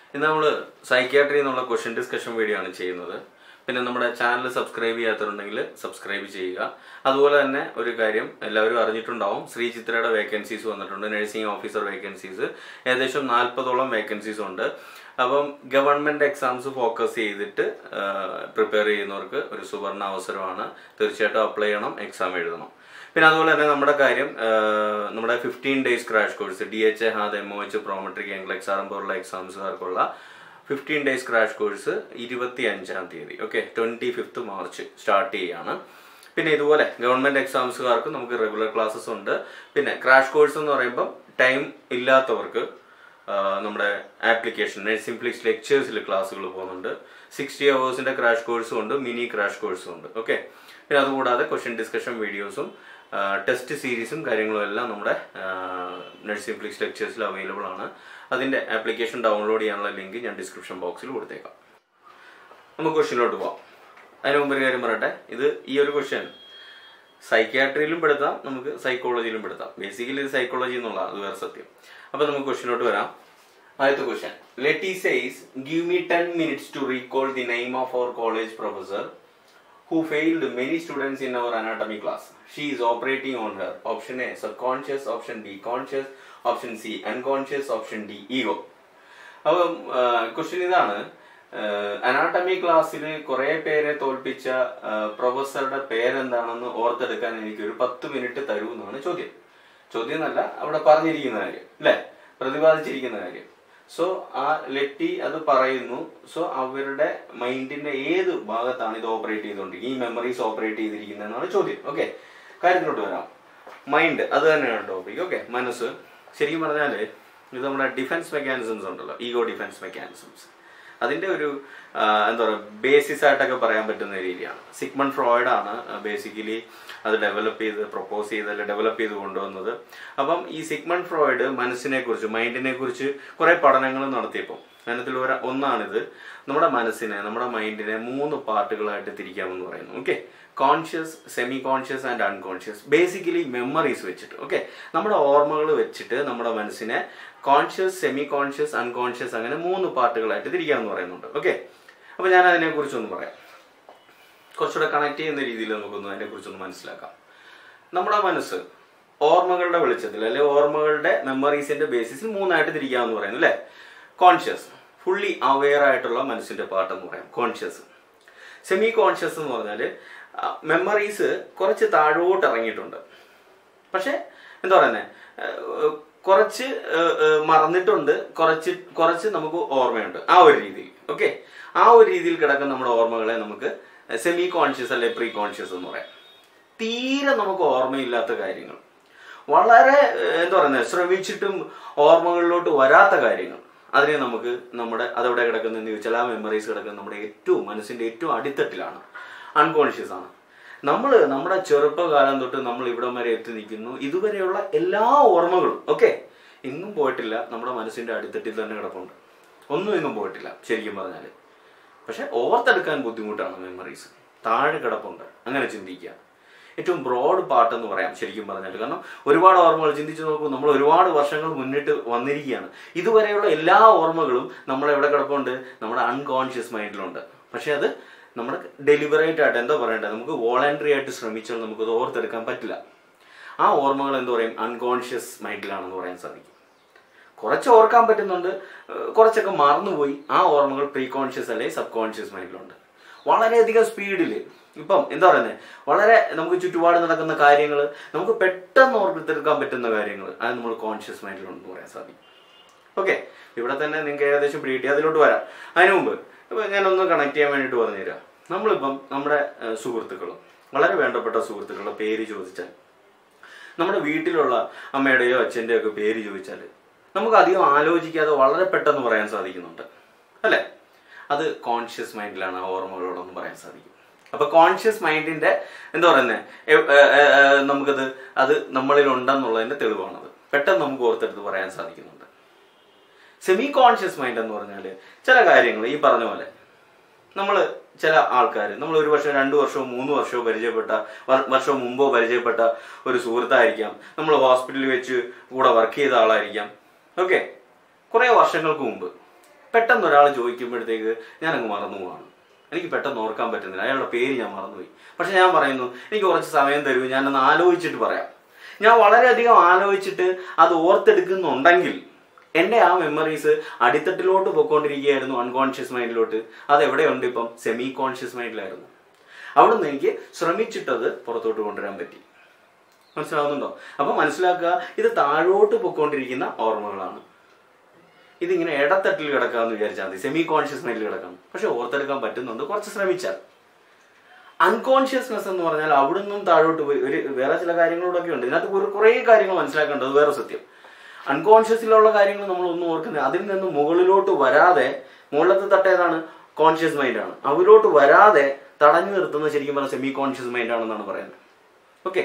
ഇന്ന് നമ്മൾ സൈക്യാട്രി എന്നുള്ള ക്വസ്റ്റ്യൻ ഡിസ്കഷൻ വീഡിയോ ആണ് ചെയ്യുന്നത് പിന്നെ നമ്മുടെ ചാനൽ സബ്സ്ക്രൈബ് ചെയ്യാത്തവരുണ്ടെങ്കിൽ സബ്സ്ക്രൈബ് ചെയ്യുക അതുപോലെ തന്നെ ഒരു കാര്യം എല്ലാവരും അറിഞ്ഞിട്ടുണ്ടാവും ശ്രീ ചിത്രയുടെ വേക്കൻസീസ് വന്നിട്ടുണ്ട് നഴ്സിംഗ് ഓഫീസർ വേക്കൻസീസ് ഏകദേശം നാൽപ്പതോളം വേക്കൻസീസ് ഉണ്ട് അപ്പം ഗവൺമെൻറ് എക്സാംസ് ഫോക്കസ് ചെയ്തിട്ട് പ്രിപ്പയർ ചെയ്യുന്നവർക്ക് ഒരു സുവർണ അവസരമാണ് തീർച്ചയായിട്ടും അപ്ലൈ ചെയ്യണം എക്സാം എഴുതണം പിന്നെ അതുപോലെ തന്നെ നമ്മുടെ കാര്യം ആ, നമ്മുടെ fifteen days crash course D H A HAAD M O H Prometric എങ്കിൽ എക്സാം പോലുള്ള എക്സാംസുകാർക്കുള്ള ഫിഫ്റ്റീൻ ഡേയ്സ് ക്രാഷ് കോഴ്സ് ഇരുപത്തി അഞ്ചാം തീയതി okay twenty fifth March start ചെയ്യുകയാണ് പിന്നെ ഇതുപോലെ ഗവൺമെൻറ് എക്സാംസുകാർക്ക് നമുക്ക് റെഗുലർ ക്ലാസ്സസ് ഉണ്ട് പിന്നെ ക്രാഷ് കോഴ്സ് എന്ന് പറയുമ്പം ടൈം ഇല്ലാത്തവർക്ക് ആ, നമ്മുടെ ആപ്ലിക്കേഷൻ നഴ്സിംഗ് ഫ്ലിക്സ് ലെക്ചേഴ്സിൽ ക്ലാസ്സുകൾ പോകുന്നുണ്ട് സിക്സ്റ്റി അവേഴ്സിൻ്റെ ക്രാഷ് കോഴ്സും ഉണ്ട് മിനി ക്രാഷ് കോഴ്സും ഉണ്ട് ഓക്കെ പിന്നെ അതുകൂടാതെ ക്വസ്റ്റ്യൻ ഡിസ്കഷൻ വീഡിയോസും ടെസ്റ്റ് സീരീസും കാര്യങ്ങളും എല്ലാം നമ്മുടെ നഴ്സിംഗ് ഫ്ലിക്സ് ലെക്ചേഴ്സിൽ അവൈലബിൾ ആണ് അതിൻ്റെ ആപ്ലിക്കേഷൻ ഡൗൺലോഡ് ചെയ്യാനുള്ള ലിങ്ക് ഞാൻ ഡിസ്ക്രിപ്ഷൻ ബോക്സിൽ കൊടുത്തേക്കാം നമുക്ക് ക്വസ്റ്റ്യനിലോട്ട് പോവാം അതിന് മുമ്പ് ഒരു കാര്യം പറയട്ടെ ഇത് ഈ ഒരു ക്വസ്റ്റ്യൻ സൈക്യാട്രിയിലും പെടുത്താം നമുക്ക് സൈക്കോളജിയിലും പെടുത്താം ബേസിക്കലി ഇത് സൈക്കോളജി എന്നുള്ള അത് വേറെ സത്യം അപ്പൊ നമുക്ക് ക്വസ്റ്റ്യനോട്ട് വരാം ആദ്യത്തെ question let's say give me ten minutes to recall the name of our college professor who failed many students in our anatomy class. She is operating on her. Option A, subconscious. Option B, conscious. Option C, unconscious. Option D, ego. അപ്പം question ഇതാണ് anatomy ക്ലാസ്സിൽ കുറെ പേരെ തോൽപ്പിച്ച ആ, പ്രൊഫസറുടെ പേരെന്താണെന്ന് ഓർത്തെടുക്കാൻ എനിക്ക് ഒരു പത്ത് മിനിറ്റ് തരൂ എന്നാണ് ചോദ്യം ചോദ്യം എന്നല്ല അവിടെ പറഞ്ഞിരിക്കുന്ന കാര്യം അല്ലെ പ്രതിപാദിച്ചിരിക്കുന്ന കാര്യം സോ ആ ലെറ്റി അത് പറയുന്നു സോ അവരുടെ മൈൻഡിന്റെ ഏത് ഭാഗത്താണ് ഇത് ഓപ്പറേറ്റ് ചെയ്തുകൊണ്ടിരിക്കുന്നത് ഈ മെമ്മറീസ് ഓപ്പറേറ്റ് ചെയ്തിരിക്കുന്നതെന്നാണ് ചോദ്യം ഓക്കെ കാര്യത്തിലോട്ട് വരാം മൈൻഡ് അത് തന്നെയാണ് ടോപ്പിക് ഓക്കെ മനസ്സ് ശരിക്കും പറഞ്ഞാല് ഇത് നമ്മുടെ ഡിഫൻസ് മെക്കാനിസംസ് ഉണ്ടല്ലോ ഈഗോ ഡിഫൻസ് മെക്കാനിസംസ് അതിന്റെ ഒരു ആ, എന്താ പറയുക ബേസിസ് ആയിട്ടൊക്കെ പറയാൻ പറ്റുന്ന രീതിയാണ് സിഗ്മൺ ഫ്രോയിഡ് ആണ് ബേസിക്കലി അത് ഡെവലപ്പ് ചെയ്ത് പ്രപ്പോസ് ചെയ്ത് അല്ലെ ഡെവലപ്പ് ചെയ്ത് കൊണ്ടുവന്നത് അപ്പം ഈ സിഗ്മൺ ഫ്രോയിഡ് മനസ്സിനെ കുറിച്ച് മൈൻഡിനെ കുറിച്ച് കുറെ പഠനങ്ങൾ നടത്തിയപ്പോൾ അതിനകത്തിൽ ഒരു ഒന്നാണിത് നമ്മുടെ മനസ്സിനെ നമ്മുടെ മൈൻഡിനെ മൂന്ന് പാർട്ടുകളായിട്ട് തിരിക്കാമെന്ന് പറയുന്നു okay conscious semi conscious and unconscious basically memories വെച്ചിട്ട് ഓക്കെ നമ്മുടെ ഓർമ്മകൾ വെച്ചിട്ട് നമ്മുടെ മനസ്സിനെ കോൺഷ്യസ് സെമി കോൺഷ്യസ് അൺകോൺഷ്യസ് അങ്ങനെ മൂന്ന് പാർട്ടുകളായിട്ട് തിരിക്കാമെന്ന് പറയുന്നുണ്ട് ഓക്കെ അപ്പോൾ ഞാൻ അതിനെക്കുറിച്ചൊന്ന് പറയാം കുറച്ചുകൂടെ കണക്ട് ചെയ്യുന്ന രീതിയിൽ നമുക്കൊന്ന് അതിനെക്കുറിച്ചൊന്ന് മനസ്സിലാക്കാം നമ്മുടെ മനസ്സ് ഓർമ്മകളുടെ വെളിച്ചത്തിൽ അല്ലെ ഓർമ്മകളുടെ മെമ്മറീസിന്റെ ബേസിസിൽ മൂന്നായിട്ട് തിരിക്കാമെന്ന് പറയുന്നു അല്ലേ കോൺഷ്യസ് ഫുള്ളി അവെയർ ആയിട്ടുള്ള മനസ്സിന്റെ പാർട്ട് എന്ന് പറയാം കോൺഷ്യസ് സെമി കോൺഷ്യസ് എന്ന് പറഞ്ഞാൽ മെമ്മറീസ് കുറച്ച് താഴോട്ട് ഇറങ്ങിയിട്ടുണ്ട് പക്ഷെ എന്താ പറയുന്നത് കുറച്ച് ഏഹ്, ഏഹ്, മറന്നിട്ടുണ്ട് കുറച്ച് കുറച്ച് നമുക്ക് ഓർമ്മയുണ്ട് ആ ഒരു രീതിയിൽ ഓക്കെ ആ ഒരു രീതിയിൽ കിടക്കുന്ന നമ്മുടെ ഓർമ്മകളെ നമുക്ക് സെമി കോൺഷ്യസ് അല്ലെ പ്രീ കോൺഷ്യസ് എന്ന് പറയാം തീരെ നമുക്ക് ഓർമ്മയില്ലാത്ത കാര്യങ്ങൾ വളരെ ഏഹ്, എന്താ പറയുന്നത് ശ്രമിച്ചിട്ടും ഓർമ്മകളിലോട്ട് വരാത്ത കാര്യങ്ങൾ അതിനെ നമുക്ക് നമ്മുടെ അതെവിടെ കിടക്കുന്നതെന്ന് ചോദിച്ചാൽ ആ മെമ്മറീസ് കിടക്കുന്നത് നമ്മുടെ ഏറ്റവും മനസ്സിന്റെ ഏറ്റവും അടിത്തട്ടിലാണ് അൺകോൺഷ്യസ് ആണ് നമ്മൾ നമ്മുടെ ചെറുപ്പകാലം തൊട്ട് നമ്മൾ ഇവിടം വരെ എത്തി നിൽക്കുന്നു ഇതുവരെയുള്ള എല്ലാ ഓർമ്മകളും ഓക്കെ ഇന്നും പോയിട്ടില്ല നമ്മുടെ മനസ്സിന്റെ അടിത്തട്ടിൽ തന്നെ കിടപ്പുണ്ട് ഒന്നും ഇന്നും പോയിട്ടില്ല ശരിക്കും പറഞ്ഞാൽ പക്ഷെ ഓർത്തെടുക്കാൻ ബുദ്ധിമുട്ടാണ് മെമ്മറീസ് താഴെ കിടപ്പുണ്ട് അങ്ങനെ ചിന്തിക്കുക ഏറ്റവും ബ്രോഡ് പാർട്ട് എന്ന് പറയാം ശരിക്കും പറഞ്ഞാൽ കാരണം ഒരുപാട് ഓർമ്മകൾ ചിന്തിച്ചു നോക്കൂ നമ്മൾ ഒരുപാട് വർഷങ്ങൾ മുന്നിട്ട് വന്നിരിക്കുകയാണ് ഇതുവരെയുള്ള എല്ലാ ഓർമ്മകളും നമ്മൾ എവിടെ കിടപ്പുണ്ട് നമ്മുടെ അൺകോൺഷ്യസ് മൈൻഡിലുണ്ട് പക്ഷെ അത് നമ്മുടെ ഡെലിബറേറ്റ് ആയിട്ട് എന്താ പറയണ്ടത് നമുക്ക് വോളണ്ടറി ആയിട്ട് ശ്രമിച്ചാൽ നമുക്കത് ഓർത്തെടുക്കാൻ പറ്റില്ല ആ ഓർമ്മകൾ എന്താ പറയും അൺകോൺഷ്യസ് മൈൻഡിലാണെന്ന് പറയാൻ സാധിക്കും കുറച്ച് ഓർക്കാൻ പറ്റുന്നുണ്ട് ഏഹ് കുറച്ചൊക്കെ മറന്നുപോയി ആ ഓർമ്മകൾ പ്രീ കോൺഷ്യസ് അല്ലെങ്കിൽ സബ് കോൺഷ്യസ് മൈൻഡിലുണ്ട് വളരെയധികം സ്പീഡിൽ ഇപ്പം എന്താ പറയുന്നത് വളരെ നമുക്ക് ചുറ്റുപാട് നടക്കുന്ന കാര്യങ്ങൾ നമുക്ക് പെട്ടെന്ന് ഓർത്തെടുക്കാൻ പറ്റുന്ന കാര്യങ്ങൾ അത് നമ്മൾ കോൺഷ്യസ് മൈൻഡിലുണ്ടെന്ന് പറയാൻ സാധിക്കും ഓക്കെ ഇവിടെ തന്നെ നിങ്ങൾക്ക് ഏകദേശം പിടികിട്ടി അതിലോട്ട് വരാം അതിനു മുമ്പ് ഇപ്പൊ ഞാനൊന്ന് കണക്ട് ചെയ്യാൻ വേണ്ടിയിട്ട് പറഞ്ഞുതരാം നമ്മളിപ്പം നമ്മുടെ ഏഹ്, സുഹൃത്തുക്കളും വളരെ വേണ്ടപ്പെട്ട സുഹൃത്തുക്കളുടെ പേര് ചോദിച്ചാൽ നമ്മുടെ വീട്ടിലുള്ള അമ്മയുടെയോ അച്ഛൻ്റെയോ ഒക്കെ പേര് ചോദിച്ചാൽ നമുക്ക് അധികം ആലോചിക്കാതെ വളരെ പെട്ടെന്ന് പറയാൻ സാധിക്കുന്നുണ്ട് അല്ലേ അത് കോൺഷ്യസ് മൈൻഡിലാണ് ആ ഓർമ്മകളോടൊന്നും പറയാൻ സാധിക്കും അപ്പൊ കോൺഷ്യസ് മൈൻഡിന്റെ എന്താ പറയുന്നത് നമുക്കത് അത് നമ്മളിൽ ഉണ്ടെന്നുള്ളതിന്റെ തെളിവാണത് പെട്ടെന്ന് നമുക്ക് ഓർത്തെടുത്ത് പറയാൻ സാധിക്കുന്നുണ്ട് സെമി കോൺഷ്യസ് മൈൻഡ് എന്ന് പറഞ്ഞാൽ ചില കാര്യങ്ങൾ ഈ പറഞ്ഞ പോലെ നമ്മൾ ചില ആൾക്കാർ നമ്മൾ ഒരു വർഷം രണ്ട് വർഷവും മൂന്ന് വർഷവും പരിചയപ്പെട്ട വർ- വർഷം മുമ്പോ പരിചയപ്പെട്ട ഒരു സുഹൃത്തായിരിക്കാം നമ്മൾ ഹോസ്പിറ്റലിൽ വെച്ച് കൂടെ വർക്ക് ചെയ്ത ആളായിരിക്കാം ഓക്കെ കുറേ വർഷങ്ങൾക്ക് മുമ്പ് പെട്ടെന്ന് ഒരാൾ ചോദിക്കുമ്പോഴത്തേക്ക് ഞാൻ അങ്ങ് മറന്നു പോവാണ് എനിക്ക് പെട്ടെന്ന് ഓർക്കാൻ പറ്റുന്നില്ല അയാളുടെ പേര് ഞാൻ മറന്നുപോയി പക്ഷെ ഞാൻ പറയുന്നു എനിക്ക് കുറച്ച് സമയം തരൂ ഞാനൊന്ന് ആലോചിച്ചിട്ട് പറയാം ഞാൻ വളരെയധികം ആലോചിച്ചിട്ട് അത് ഓർത്തെടുക്കുന്നുണ്ടെങ്കിൽ എൻ്റെ ആ മെമ്മറീസ് അടിത്തട്ടിലോട്ട് പൊയ്ക്കൊണ്ടിരിക്കുകയായിരുന്നു അൺകോൺഷ്യസ് മൈൻഡിലോട്ട് അത് എവിടെയുണ്ട് ഇപ്പം സെമി കോൺഷ്യസ് മൈൻഡിലായിരുന്നു അവിടുന്ന് എനിക്ക് ശ്രമിച്ചിട്ടത് പുറത്തോട്ട് കൊണ്ടുവരാൻ പറ്റി മനസ്സിലാവുന്നുണ്ടോ അപ്പൊ മനസ്സിലാക്കുക ഇത് താഴോട്ട് പൊയ്ക്കൊണ്ടിരിക്കുന്ന ഓർമ്മകളാണ് ഇതിങ്ങനെ ഇടത്തട്ടിൽ കിടക്കാമെന്ന് വിചാരിച്ചാൽ മതി സെമി കോൺഷ്യസ് മൈൻഡിൽ കിടക്കാം പക്ഷെ ഓർത്തെടുക്കാൻ പറ്റുന്നുണ്ട് കുറച്ച് ശ്രമിച്ചാൽ അൺകോൺഷ്യസ്നെസ് എന്ന് പറഞ്ഞാൽ അവിടുന്നും താഴോട്ട് പോയി ഒരു വേറെ ചില കാര്യങ്ങളോടൊക്കെ ഉണ്ട് ഇതിനകത്ത് ഒരു കുറേ കാര്യങ്ങൾ മനസ്സിലാക്കേണ്ടത് വേറെ സത്യം അൺകോൺഷ്യസിലുള്ള കാര്യങ്ങൾ നമ്മൾ ഒന്നും ഓർക്കുന്നത് അതിൽ നിന്ന് മുകളിലോട്ട് വരാതെ മുകളിലത്തെ തട്ട് ഏതാണ് കോൺഷ്യസ് മൈൻഡാണ് അവരോട്ട് വരാതെ തടഞ്ഞു നിർത്തുന്നത് ശരിക്കും പറഞ്ഞാൽ സെമി കോൺഷ്യസ് മൈൻഡ് ആണെന്നാണ് പറയുന്നത് ഓക്കെ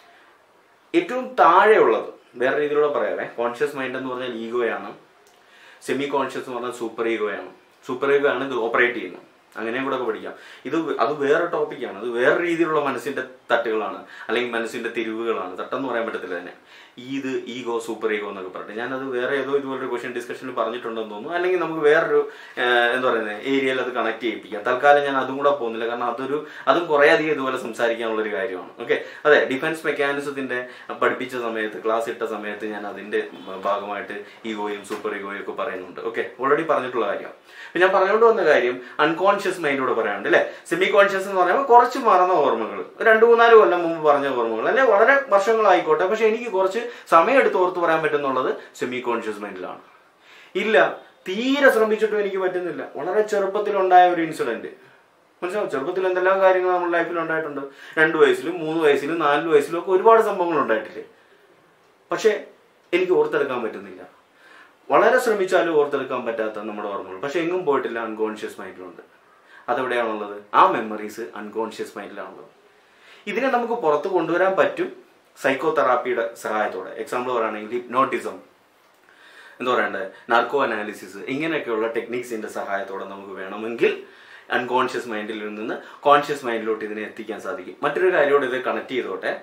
ഏറ്റവും താഴെയുള്ളത് വേറെ രീതിയിലൂടെ പറയാവേ കോൺഷ്യസ് മൈൻഡ് എന്ന് പറഞ്ഞാൽ ഈഗോയാണ് സെമി കോൺഷ്യസ് എന്ന് പറഞ്ഞാൽ സൂപ്പർ ഈഗോയാണ് സൂപ്പർ ഈഗോ ആണ് ഇത് ഓപ്പറേറ്റ് ചെയ്യുന്നത് അങ്ങനെയും കൂടെ ഒക്കെ പഠിക്കാം ഇത് അത് വേറെ ടോപ്പിക്കാണ് അത് വേറെ രീതിയിലുള്ള മനസ്സിന്റെ തട്ടുകളാണ് അല്ലെങ്കിൽ മനസ്സിന്റെ തിരിവുകളാണ് തട്ടെന്ന് പറയാൻ പറ്റത്തില്ല തന്നെ ഇത് ഈഗോ സൂപ്പർ ഈഗോ എന്നൊക്കെ പറഞ്ഞിട്ട് ഞാനത് വേറെ ഏതോ ഇതുപോലൊരു ക്വസ്റ്റ്യൻ ഡിസ്കഷനിൽ പറഞ്ഞിട്ടുണ്ടെന്ന് തോന്നുന്നു അല്ലെങ്കിൽ നമുക്ക് വേറൊരു ഏഹ്, എന്താ പറയുന്നത് ഏരിയയിൽ അത് കണക്ട് ചെയ്യിപ്പിക്കാം തൽക്കാലം ഞാൻ അതും കൂടെ പോകുന്നില്ല കാരണം അതൊരു അതും കുറേ അധികം ഇതുപോലെ സംസാരിക്കാനുള്ള ഒരു കാര്യമാണ് ഓക്കെ അതെ ഡിഫൻസ് മെക്കാനിസത്തിന്റെ പഠിപ്പിച്ച സമയത്ത് ക്ലാസ് ഇട്ട സമയത്ത് ഞാൻ അതിന്റെ ഭാഗമായിട്ട് ഈഗോയും സൂപ്പർ ഈഗോയും ഒക്കെ പറയുന്നുണ്ട് ഓക്കെ ഓൾറെഡി പറഞ്ഞിട്ടുള്ള കാര്യമാണ് പിന്നെ ഞാൻ പറഞ്ഞുകൊണ്ട് വന്ന കാര്യം അൺകോൺഷ്യസ് മൈൻഡോട് പറയാനുണ്ട് അല്ലെ സെമി കോൺഷ്യസ് എന്ന് പറയുമ്പോൾ കുറച്ച് മറന്ന ഓർമ്മകൾ രണ്ടു മൂന്നാല് കൊല്ലം മുമ്പ് പറഞ്ഞ ഓർമ്മകൾ അല്ലെ വളരെ വർഷങ്ങളായിക്കോട്ടെ പക്ഷെ എനിക്ക് കുറച്ച് സമയം എടുത്ത് ഓർത്ത് പറയാൻ പറ്റുന്നുള്ളത് സെമി കോൺഷ്യസ് മൈൻഡിലാണ് ഇല്ല തീരെ ശ്രമിച്ചിട്ടും എനിക്ക് പറ്റുന്നില്ല വളരെ ചെറുപ്പത്തിലുണ്ടായ ഒരു ഇൻസിഡന്റ് മനസ്സിലാവും ചെറുപ്പത്തിൽ എന്തെല്ലാം കാര്യങ്ങൾ നമ്മുടെ ലൈഫിൽ ഉണ്ടായിട്ടുണ്ട് രണ്ട് വയസ്സിലും മൂന്ന് വയസ്സിലും നാല് വയസ്സിലും ഒക്കെ ഒരുപാട് സംഭവങ്ങൾ ഉണ്ടായിട്ടില്ലേ പക്ഷെ എനിക്ക് ഓർത്തെടുക്കാൻ പറ്റുന്നില്ല വളരെ ശ്രമിച്ചാലും ഓർത്തെടുക്കാൻ പറ്റാത്ത നമ്മുടെ ഓർമ്മകൾ പക്ഷെ എങ്ങും പോയിട്ടില്ല അൺകോൺഷ്യസ് മൈൻഡിലുണ്ട് അതെവിടെയാണുള്ളത് ആ മെമ്മറീസ് അൺകോൺഷ്യസ് മൈൻഡിലാണുള്ളത് ഇതിനെ നമുക്ക് പുറത്ത് കൊണ്ടുവരാൻ പറ്റും സൈക്കോ തെറാപ്പിയുടെ സഹായത്തോടെ എക്സാമ്പിൾ പറയുകയാണെങ്കിൽ ഹിപ്നോട്ടിസം എന്താ പറയണ്ടേ നാർക്കോ അനാലിസിസ് ഇങ്ങനെയൊക്കെയുള്ള ടെക്നിക്സിന്റെ സഹായത്തോടെ നമുക്ക് വേണമെങ്കിൽ അൺകോൺഷ്യസ് മൈൻഡിൽ നിന്ന് കോൺഷ്യസ് മൈൻഡിലോട്ട് ഇതിനെ എത്തിക്കാൻ സാധിക്കും മറ്റൊരു കാര്യത്തോട് ഇത് കണക്ട് ചെയ്തോട്ടെ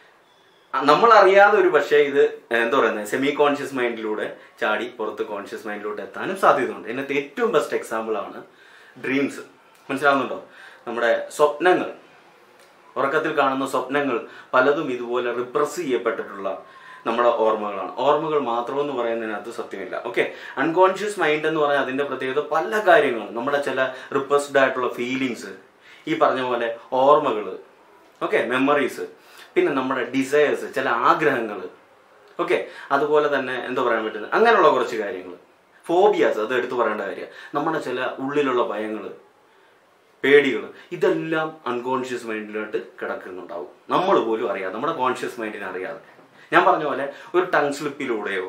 നമ്മൾ അറിയാതെ ഒരു പക്ഷേ ഇത് എന്താ പറയുന്നത് സെമി കോൺഷ്യസ് മൈൻഡിലൂടെ ചാടി പുറത്ത് കോൺഷ്യസ് മൈൻഡിലോട്ട് എത്താനും സാധ്യതയുണ്ട് ഇതിനകത്ത് ഏറ്റവും ബെസ്റ്റ് എക്സാമ്പിൾ ആണ് ഡ്രീംസ് മനസ്സിലാവുന്നുണ്ടോ നമ്മുടെ സ്വപ്നങ്ങൾ ഉറക്കത്തിൽ കാണുന്ന സ്വപ്നങ്ങൾ പലതും ഇതുപോലെ റിപ്രസ് ചെയ്യപ്പെട്ടിട്ടുള്ള നമ്മുടെ ഓർമ്മകളാണ് ഓർമ്മകൾ മാത്രമെന്ന് പറയുന്നതിനകത്ത് സത്യമില്ല ഓക്കെ അൺകോൺഷ്യസ് മൈൻഡ് എന്ന് പറഞ്ഞാൽ അതിന്റെ പ്രത്യേകത പല കാര്യങ്ങളും നമ്മുടെ ചില റിപ്രസ്ഡ് ആയിട്ടുള്ള ഫീലിങ്സ് ഈ പറഞ്ഞ പോലെ ഓർമ്മകൾ ഓക്കെ മെമ്മറീസ് പിന്നെ നമ്മുടെ ഡിസയേഴ്സ് ചില ആഗ്രഹങ്ങൾ ഓക്കെ അതുപോലെ തന്നെ എന്താ പറയാൻ പറ്റുന്നത് അങ്ങനെയുള്ള കുറച്ച് കാര്യങ്ങൾ ഫോബിയാസ് അത് എടുത്തു പറയേണ്ട കാര്യം നമ്മുടെ ചില ഉള്ളിലുള്ള ഭയങ്ങൾ പേടികൾ ഇതെല്ലാം അൺകോൺഷ്യസ് മൈൻഡിലോട്ട് കിടക്കുന്നുണ്ടാവും നമ്മൾ പോലും അറിയാതെ നമ്മുടെ കോൺഷ്യസ് മൈൻഡിനെ അറിയാതെ ഞാൻ പറഞ്ഞ പോലെ ഒരു ടങ് സ്ലിപ്പിലൂടെയോ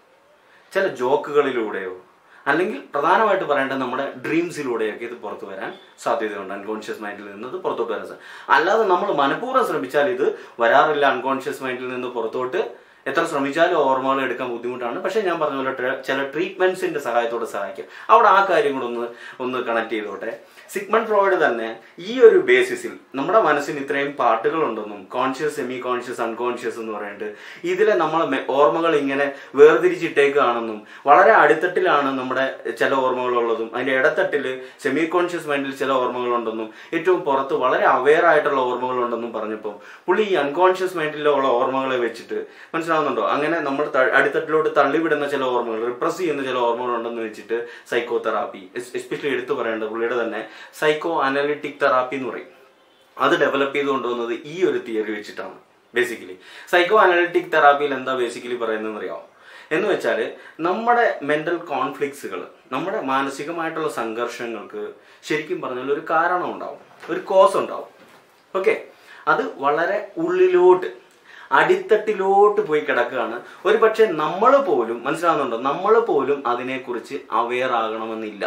ചില ജോക്കുകളിലൂടെയോ അല്ലെങ്കിൽ പ്രധാനമായിട്ട് പറയേണ്ടത് നമ്മുടെ ഡ്രീംസിലൂടെയൊക്കെ ഇത് പുറത്തു വരാൻ സാധ്യതയുണ്ട് അൺകോൺഷ്യസ് മൈൻഡിൽ നിന്ന് ഇത് പുറത്തോട്ട് വരാൻ സാധ്യത അല്ലാതെ നമ്മൾ മനഃപൂർവ്വം ശ്രമിച്ചാൽ ഇത് വരാറില്ല അൺകോൺഷ്യസ് മൈൻഡിൽ നിന്ന് പുറത്തോട്ട് എത്ര ശ്രമിച്ചാലും ഓർമ്മകൾ എടുക്കാൻ ബുദ്ധിമുട്ടാണ് പക്ഷേ ഞാൻ പറഞ്ഞ പോലെ ട്ര- ചില ട്രീറ്റ്മെന്റ്സിന്റെ സഹായത്തോടെ സഹായിക്കും അവിടെ ആ കാര്യം കൂടെ ഒന്ന് ഒന്ന് കണക്ട് ചെയ്തോട്ടെ സിഗ്മൺ ഫ്രോയിഡ് തന്നെ ഈ ഒരു ബേസിസിൽ നമ്മുടെ മനസ്സിന് ഇത്രയും പാട്ടുകളുണ്ടെന്നും കോൺഷ്യസ് സെമി കോൺഷ്യസ് അൺകോൺഷ്യസ് എന്ന് പറഞ്ഞിട്ട് ഇതിലെ നമ്മളെ മെ- ഓർമ്മകൾ ഇങ്ങനെ വേർതിരിച്ചിട്ടേക്കാണെന്നും വളരെ അടിത്തട്ടിലാണ് നമ്മുടെ ചില ഓർമ്മകളുള്ളതും അതിന്റെ ഇടത്തട്ടിൽ സെമി കോൺഷ്യസ് മൈൻഡിൽ ചില ഓർമ്മകളുണ്ടെന്നും ഏറ്റവും പുറത്ത് വളരെ അവെയർ ആയിട്ടുള്ള ഓർമ്മകളുണ്ടെന്നും പറഞ്ഞപ്പോൾ പുള്ളി ഈ അൺകോൺഷ്യസ് മൈൻഡിലുള്ള ഓർമ്മകളെ വെച്ചിട്ട് മനസ്സിലാവുന്നുണ്ടോ അങ്ങനെ നമ്മൾ ത- അടിത്തട്ടിലോട്ട് തള്ളിവിടുന്ന ചില ഓർമ്മകൾ റിപ്രസ് ചെയ്യുന്ന ചില ഓർമ്മകളുണ്ടെന്ന് വെച്ചിട്ട് സൈക്കോ തെറാപ്പി എസ്പെഷ്യലി എടുത്തു പറയേണ്ടത് പുള്ളിയുടെ തന്നെ സൈക്കോ അനലിറ്റിക് തെറാപ്പി എന്ന് പറയും അത് ഡെവലപ്പ് ചെയ്ത് കൊണ്ടുവന്നത് ഈ ഒരു തിയറി വെച്ചിട്ടാണ് ബേസിക്കലി സൈക്കോ അനലിറ്റിക് തെറാപ്പിയിൽ എന്താ ബേസിക്കലി പറയുന്നതെന്ന് അറിയാമോ എന്ന് വെച്ചാൽ നമ്മുടെ മെന്റൽ കോൺഫ്ലിക്ട്സുകൾ നമ്മുടെ മാനസികമായിട്ടുള്ള സംഘർഷങ്ങൾക്ക് ശരിക്കും പറഞ്ഞാൽ ഒരു കാരണം ഉണ്ടാവും ഒരു കോസ് ഉണ്ടാവും ഓക്കെ അത് വളരെ ഉള്ളിലോട്ട് അടിത്തട്ടിലോട്ട് പോയി കിടക്കുകയാണ് ഒരു പക്ഷെ നമ്മൾ പോലും മനസ്സിലാവുന്നുണ്ടോ നമ്മൾ പോലും അതിനെക്കുറിച്ച് അവെയർ ആകണമെന്നില്ല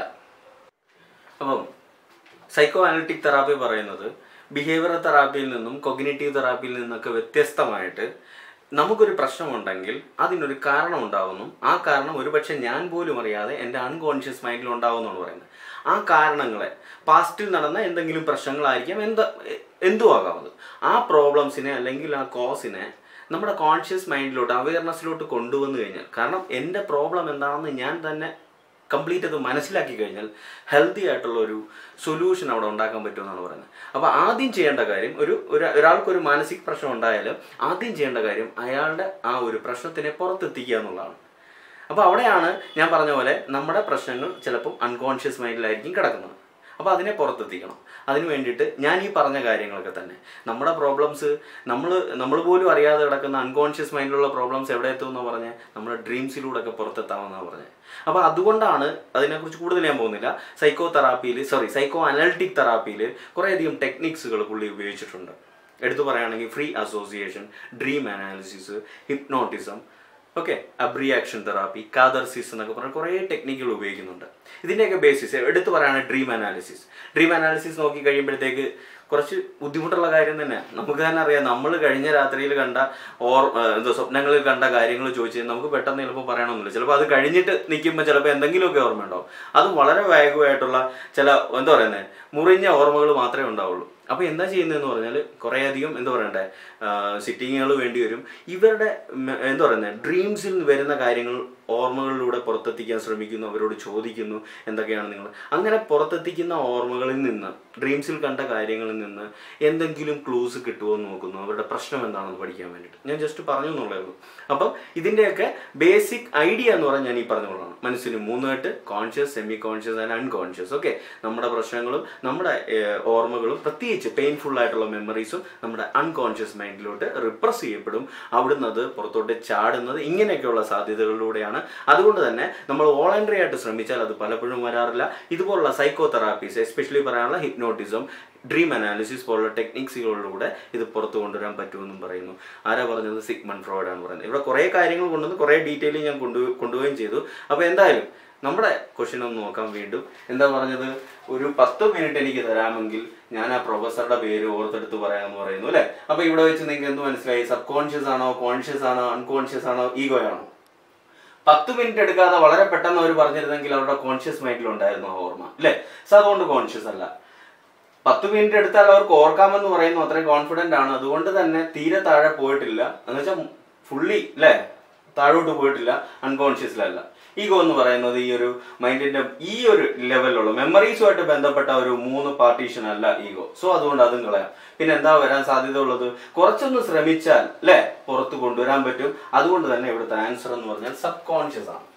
അപ്പം സൈക്കോ അനലിറ്റിക് തെറാപ്പി പറയുന്നത് ബിഹേവിയറൽ തെറാപ്പിയിൽ നിന്നും കൊഗ്നേറ്റീവ് തെറാപ്പിയിൽ നിന്നൊക്കെ വ്യത്യസ്തമായിട്ട് നമുക്കൊരു പ്രശ്നമുണ്ടെങ്കിൽ അതിനൊരു കാരണം ഉണ്ടാവുന്നു ആ കാരണം ഒരുപക്ഷെ ഞാൻ പോലും അറിയാതെ എൻ്റെ അൺകോൺഷ്യസ് മൈൻഡിൽ ഉണ്ടാവുമെന്നാണ് പറയുന്നത് ആ കാരണങ്ങളെ പാസ്റ്റിൽ നടന്ന എന്തെങ്കിലും പ്രശ്നങ്ങളായിരിക്കാം എന്താ എന്തും ആകാം അത് ആ പ്രോബ്ലംസിനെ അല്ലെങ്കിൽ ആ കോസിനെ നമ്മുടെ കോൺഷ്യസ് മൈൻഡിലോട്ട് അവയർനെസ്സിലോട്ട് കൊണ്ടുവന്നു കഴിഞ്ഞാൽ കാരണം എൻ്റെ പ്രോബ്ലം എന്താണെന്ന് ഞാൻ തന്നെ കംപ്ലീറ്റ് അത് മനസ്സിലാക്കി കഴിഞ്ഞാൽ ഹെൽത്തി ആയിട്ടുള്ള ഒരു സൊല്യൂഷൻ അവിടെ ഉണ്ടാക്കാൻ പറ്റുമെന്നാണ് പറയുന്നത് അപ്പോൾ ആദ്യം ചെയ്യേണ്ട കാര്യം ഒരു ഒരു ഒരാൾക്കൊരു മാനസിക പ്രശ്നം ഉണ്ടായാലും ആദ്യം ചെയ്യേണ്ട കാര്യം അയാളുടെ ആ ഒരു പ്രശ്നത്തിനെ പുറത്തെത്തിക്കുക എന്നുള്ളതാണ് അപ്പോൾ അവിടെയാണ് ഞാൻ പറഞ്ഞ പോലെ നമ്മുടെ പ്രശ്നങ്ങൾ ചിലപ്പോൾ അൺകോൺഷ്യസ് മൈൻഡിലായിരിക്കും കിടക്കുന്നത് അപ്പോൾ അതിനെ പുറത്തെത്തിക്കണം അതിന് വേണ്ടിയിട്ട് ഞാൻ ഈ പറഞ്ഞ കാര്യങ്ങളൊക്കെ തന്നെ നമ്മുടെ പ്രോബ്ലംസ് നമ്മൾ നമ്മൾ പോലും അറിയാതെ കിടക്കുന്ന അൺകോൺഷ്യസ് മൈൻഡിലുള്ള പ്രോബ്ലംസ് എവിടെ എത്തുമെന്ന് പറഞ്ഞ് നമ്മുടെ ഡ്രീംസിലൂടെ ഒക്കെ പുറത്തെത്താമെന്നാണ് പറഞ്ഞത് അപ്പോൾ അതുകൊണ്ടാണ് അതിനെക്കുറിച്ച് കൂടുതൽ ഞാൻ പോകുന്നില്ല സൈക്കോ തെറാപ്പിയിൽ സോറി സൈക്കോ അനലിറ്റിക് തെറാപ്പിയിൽ കുറേയധികം ടെക്നിക്സുകൾ പുള്ളി ഉപയോഗിച്ചിട്ടുണ്ട് എടുത്തു പറയുകയാണെങ്കിൽ free association dream analysis hypnotism okay abreaction therapy catharsis എന്നൊക്കെ പറഞ്ഞ കുറേ ടെക്നിക്കുകൾ ഉപയോഗിക്കുന്നുണ്ട് ഇതിൻ്റെയൊക്കെ ബേസിസ് എടുത്തു പറയുകയാണ് ഡ്രീം അനാലിസിസ് ഡ്രീം അനാലിസിസ് നോക്കി കഴിയുമ്പോഴത്തേക്ക് കുറച്ച് ബുദ്ധിമുട്ടുള്ള കാര്യം തന്നെ നമുക്ക് തന്നെ അറിയാം നമ്മൾ കഴിഞ്ഞ രാത്രിയിൽ കണ്ട ഓർ എന്തോ സ്വപ്നങ്ങളിൽ കണ്ട കാര്യങ്ങൾ ചോദിച്ചാൽ നമുക്ക് പെട്ടെന്ന് ചിലപ്പോൾ പറയണമെന്നില്ല ചിലപ്പോൾ അത് കഴിഞ്ഞിട്ട് നിൽക്കുമ്പോൾ ചിലപ്പോൾ എന്തെങ്കിലുമൊക്കെ ഓർമ്മ ഉണ്ടാവും അത് വളരെ വേഗമായിട്ടുള്ള ചില എന്താ പറയുന്നത് മുറിഞ്ഞ ഓർമ്മകൾ മാത്രമേ ഉണ്ടാവുള്ളൂ അപ്പോൾ എന്താ ചെയ്യുന്നതെന്ന് പറഞ്ഞാൽ കുറേയധികം എന്താ പറയണ്ടേ സിറ്റിങ്ങുകൾ വേണ്ടി വരും ഇവരുടെ ഉം, എന്താ പറയുന്നത് ഡ്രീംസിൽ വരുന്ന കാര്യങ്ങൾ ഓർമ്മകളിലൂടെ പുറത്തെത്തിക്കാൻ ശ്രമിക്കുന്നു അവരോട് ചോദിക്കുന്നു എന്തൊക്കെയാണ് നിങ്ങൾ അങ്ങനെ പുറത്തെത്തിക്കുന്ന ഓർമ്മകളിൽ നിന്ന് ഡ്രീംസിൽ കണ്ട കാര്യങ്ങളിൽ നിന്ന് എന്തെങ്കിലും ക്ലൂസ് കിട്ടുമോ എന്ന് നോക്കുന്നു അവരുടെ പ്രശ്നം എന്താണെന്ന് പഠിക്കാൻ വേണ്ടിയിട്ട് ഞാൻ ജസ്റ്റ് പറഞ്ഞു എന്നുള്ളേ ഉള്ളൂ അപ്പം ഇതിൻ്റെയൊക്കെ ബേസിക് ഐഡിയ എന്ന് പറഞ്ഞാൽ ഞാൻ ഈ പറഞ്ഞുകൊള്ളാണ് മനസ്സിന് മൂന്നായിട്ട് conscious semi conscious and unconscious okay നമ്മുടെ പ്രശ്നങ്ങളും നമ്മുടെ ഏഹ്, ഓർമ്മകളും പ്രത്യേകിച്ച് പെയിൻഫുൾ ആയിട്ടുള്ള മെമ്മറീസും നമ്മുടെ അൺകോൺഷ്യസ് മൈൻഡിലോട്ട് റിപ്രസ് ചെയ്യപ്പെടും അവിടുന്ന് അത് പുറത്തോട്ട് ചാടുന്നത് ഇങ്ങനെയൊക്കെയുള്ള സാധ്യതകളിലൂടെയാണ് അതുകൊണ്ട് തന്നെ നമ്മൾ വോളണ്ടറി ആയിട്ട് ശ്രമിച്ചാൽ അത് പലപ്പോഴും വരാറില്ല ഇതുപോലുള്ള സൈക്കോ തെറാപ്പീസ് എസ്പെഷ്യലി പറയാനുള്ള ഹിപ്നോട്ടിസം ഡ്രീം അനാലിസിസ് പോലുള്ള ടെക്നിക്സുകളിലൂടെ ഇത് പുറത്തു കൊണ്ടുവരാൻ പറ്റുമെന്നും പറയുന്നു ആരാ പറഞ്ഞത് സിഗ്മൺ ഫ്രോയിഡ് ആണ് പറയുന്നത് ഇവിടെ കുറേ കാര്യങ്ങൾ കൊണ്ടുവന്ന് കുറേ ഡീറ്റെയിൽ ഞാൻ കൊണ്ടു കൊണ്ടുപോവുകയും ചെയ്തു അപ്പോൾ എന്തായാലും നമ്മുടെ ക്വസ്റ്റ്യൻ ഒന്ന് നോക്കാം വീണ്ടും എന്താ പറഞ്ഞത് ഒരു പത്ത് മിനിറ്റ് എനിക്ക് തരാമെങ്കിൽ ഞാൻ ആ പ്രൊഫസറുടെ പേര് ഓർത്തെടുത്ത് പറയാമെന്ന് പറയുന്നു അല്ലേ അപ്പൊ ഇവിടെ വെച്ച് നിങ്ങൾക്ക് എന്ത് മനസ്സിലായി സബ് കോൺഷ്യസ് ആണോ കോൺഷ്യസ് ആണോ അൺകോൺഷ്യസ് ആണോ ഈഗോ ആണോ പത്ത് മിനിറ്റ് എടുക്കാതെ വളരെ പെട്ടെന്ന് അവർ പറഞ്ഞിരുന്നെങ്കിൽ അവരുടെ കോൺഷ്യസ് മൈൻഡിൽ ഉണ്ടായിരുന്നു ആ ഓർമ്മ അല്ലേ സോ അതുകൊണ്ട് കോൺഷ്യസ് അല്ല പത്ത് മിനിറ്റ് എടുത്താൽ അവർക്ക് ഓർക്കാമെന്ന് പറയുന്നു അത്രയും കോൺഫിഡന്റ് ആണ് അതുകൊണ്ട് തന്നെ തീരെ താഴെ പോയിട്ടില്ല എന്ന് വെച്ചാൽ ഫുള്ളി അല്ലേ താഴോട്ട് പോയിട്ടില്ല അൺകോൺഷ്യസിലല്ല ഈഗോ എന്ന് പറയുന്നത് ഈ ഒരു മൈൻഡിന്റെ ഈ ഒരു ലെവലിലുള്ള മെമ്മറീസുമായിട്ട് ബന്ധപ്പെട്ട ഒരു മൂന്ന് പാർട്ടീഷൻ അല്ല ഈഗോ സോ അതുകൊണ്ട് അതും കളയാം പിന്നെ എന്താ വരാൻ സാധ്യത ഉള്ളത് കുറച്ചൊന്ന് ശ്രമിച്ചാൽ അല്ലേ പുറത്ത് കൊണ്ടുവരാൻ പറ്റും അതുകൊണ്ട് തന്നെ ഇവിടുത്തെ ആൻസർ എന്ന് പറഞ്ഞാൽ സബ് കോൺഷ്യസ് ആണ്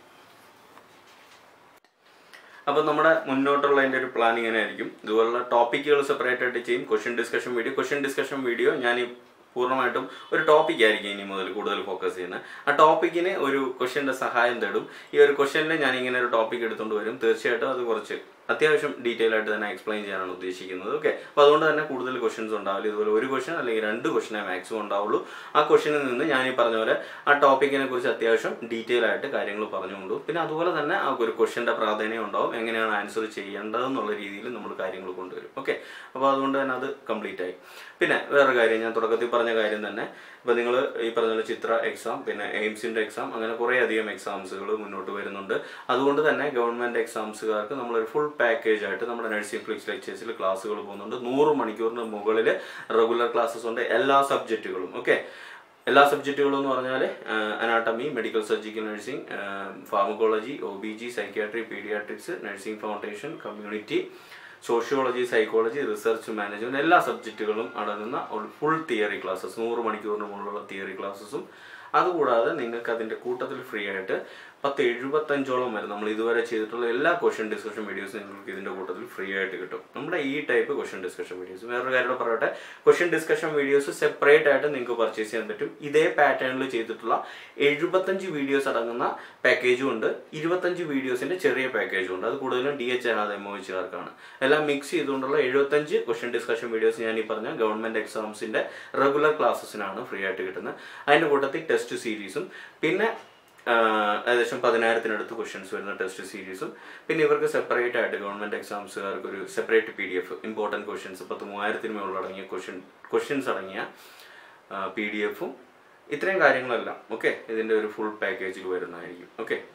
അപ്പം നമ്മുടെ മുന്നോട്ടുള്ള അതിൻ്റെ ഒരു പ്ലാൻ ഇങ്ങനെ ആയിരിക്കും ഇതുപോലുള്ള ടോപ്പിക്കുകൾ സെപ്പറേറ്റ് ആയിട്ട് ചെയ്യും question discussion video question discussion video ഞാൻ ഈ പൂർണ്ണമായിട്ടും ഒരു ടോപ്പിക് ആയിരിക്കും ഇനി മുതൽ കൂടുതൽ ഫോക്കസ് ചെയ്യുന്നത് ആ ടോപ്പിക്കിന് ഒരു ക്വസ്റ്റ്യൻ്റെ സഹായം തേടും ഈ ഒരു ക്വസ്റ്റ്യനിൽ ഞാൻ ഇങ്ങനെ ഒരു ടോപ്പിക് എടുത്തുകൊണ്ട് വരും തീർച്ചയായിട്ടും അത് കുറച്ച് അത്യാവശ്യം ഡീറ്റെയിൽ ആയിട്ട് തന്നെ എക്സ്പ്ലെയിൻ ചെയ്യാനാണ് ഉദ്ദേശിക്കുന്നത് ഓക്കെ അപ്പോൾ അതുകൊണ്ട് തന്നെ കൂടുതൽ ക്വസ്റ്റ്യൻസ് ഉണ്ടാവില്ല ഇതുപോലെ ഒരു ക്വസ്റ്റ്യൻ അല്ലെങ്കിൽ രണ്ട് ക്വസ്റ്റ്യനെ മാക്സിമം ഉണ്ടാവുള്ളൂ ആ ക്വസ്റ്റ്യനിൽ നിന്ന് ഞാൻ ഈ പറഞ്ഞ പോലെ ആ ടോപ്പിക്കിനെ കുറിച്ച് അത്യാവശ്യം ഡീറ്റെയിൽ ആയിട്ട് കാര്യങ്ങൾ പറഞ്ഞുകൊണ്ടു പിന്നെ അതുപോലെ തന്നെ ആ ഒരു ക്വസ്റ്റ്യൻ്റെ പ്രാധാന്യം ഉണ്ടാവും എങ്ങനെയാണ് ആൻസർ ചെയ്യേണ്ടതെന്നുള്ള രീതിയിൽ നമ്മൾ കാര്യങ്ങൾ കൊണ്ടുവരും ഓക്കെ അപ്പോൾ അതുകൊണ്ട് തന്നെ അത് കംപ്ലീറ്റ് ആയി പിന്നെ വേറെ കാര്യം ഞാൻ തുടക്കത്തിൽ പറഞ്ഞ കാര്യം തന്നെ ഇപ്പോൾ നിങ്ങൾ ഈ പറഞ്ഞ പോലെ ചിത്ര എക്സാം പിന്നെ എയിംസിൻ്റെ എക്സാം അങ്ങനെ കുറേ അധികം എക്സാംസുകൾ മുന്നോട്ട് വരുന്നുണ്ട് അതുകൊണ്ട് തന്നെ ഗവൺമെൻറ് എക്സാംസുകാർക്ക് നമ്മളൊരു ഫുൾ പാക്കേജ് ആയിട്ട് നമ്മുടെ നഴ്സിംഗ് ഫ്ലിക്സ് ലെക്ചേഴ്സിൽ ക്ലാസ്സുകൾ പോകുന്നുണ്ട് നൂറ് മണിക്കൂറിന് മുകളിൽ റെഗുലർ ക്ലാസ്സസ് ഉണ്ട് എല്ലാ സബ്ജക്റ്റുകളും ഓക്കെ എല്ലാ സബ്ജക്റ്റുകളും എന്ന് പറഞ്ഞാൽ anatomy medical surgical nursing pharmacology O B G psychiatry paediatrics nursing foundation community sociology psychology research management എല്ലാ സബ്ജക്റ്റുകളും അടങ്ങുന്ന ഒരു ഫുൾ തിയറി ക്ലാസ്സസ് നൂറ് മണിക്കൂറിന് മുകളിലുള്ള തിയറി ക്ലാസ്സസും അതുകൂടാതെ നിങ്ങൾക്ക് അതിൻ്റെ കൂട്ടത്തിൽ ഫ്രീ ആയിട്ട് പത്ത് എഴുപത്തഞ്ചോളം വരെ നമ്മൾ ഇതുവരെ ചെയ്തിട്ടുള്ള എല്ലാ ക്വസ്റ്റ്യൻ ഡിസ്കഷൻ വീഡിയോസും നിങ്ങൾക്ക് ഇതിൻ്റെ കൂട്ടത്തിൽ ഫ്രീ ആയിട്ട് കിട്ടും നമ്മുടെ ഈ ടൈപ്പ് ക്വസ്റ്റ്യൻ ഡിസ്കഷൻ വീഡിയോസ് വേറൊരു കാര്യം കൂടെ പറയട്ടെ ക്വസ്റ്റ്യൻ ഡിസ്കഷൻ വീഡിയോസ് സെപ്പറേറ്റ് ആയിട്ട് നിങ്ങൾക്ക് പർച്ചേസ് ചെയ്യാൻ പറ്റും ഇതേ പാറ്റേണിൽ ചെയ്തിട്ടുള്ള എഴുപത്തഞ്ച് വീഡിയോസ് അടങ്ങുന്ന പാക്കേജും ഉണ്ട് ഇരുപത്തഞ്ച് വീഡിയോസിന്റെ ചെറിയ പാക്കേജും ഉണ്ട് അത് കൂടുതലും ഡി എച്ച് അല്ലാതെ എം ഒ എച്ചുകാർക്കാണ് എല്ലാം മിക്സ് ചെയ്തുകൊണ്ടുള്ള എഴുപത്തഞ്ച് ക്വസ്റ്റ്യൻ ഡിസ്കഷൻ വീഡിയോസ് ഞാൻ ഈ പറഞ്ഞ ഗവൺമെന്റ് എക്സാംസിന്റെ റെഗുലർ ക്ലാസ്സസിനാണ് ഫ്രീ ആയിട്ട് കിട്ടുന്നത് അതിന്റെ കൂട്ടത്തിൽ ടെസ്റ്റ് സീരീസും പിന്നെ ആഹ് ഏകദേശം പതിനായിരത്തിനടുത്ത് ക്വസ്റ്റ്യൻസ് വരുന്ന ടെസ്റ്റ് സീരീസും പിന്നെ ഇവർക്ക് സെപ്പറേറ്റ് ആയിട്ട് ഗവൺമെന്റ് എക്സാംസുകാർക്ക് ഒരു separate P D F important questions പത്ത് മൂവായിരത്തിന് മുകളിൽ അടങ്ങിയ ക്വസ്റ്റ്യൻ ക്വസ്റ്റ്യൻസ് അടങ്ങിയ പി ഡി എഫും ഇത്രയും കാര്യങ്ങളെല്ലാം ഓക്കെ ഇതിൻ്റെ ഒരു ഫുൾ പാക്കേജിൽ വരുന്നതായിരിക്കും ഓക്കെ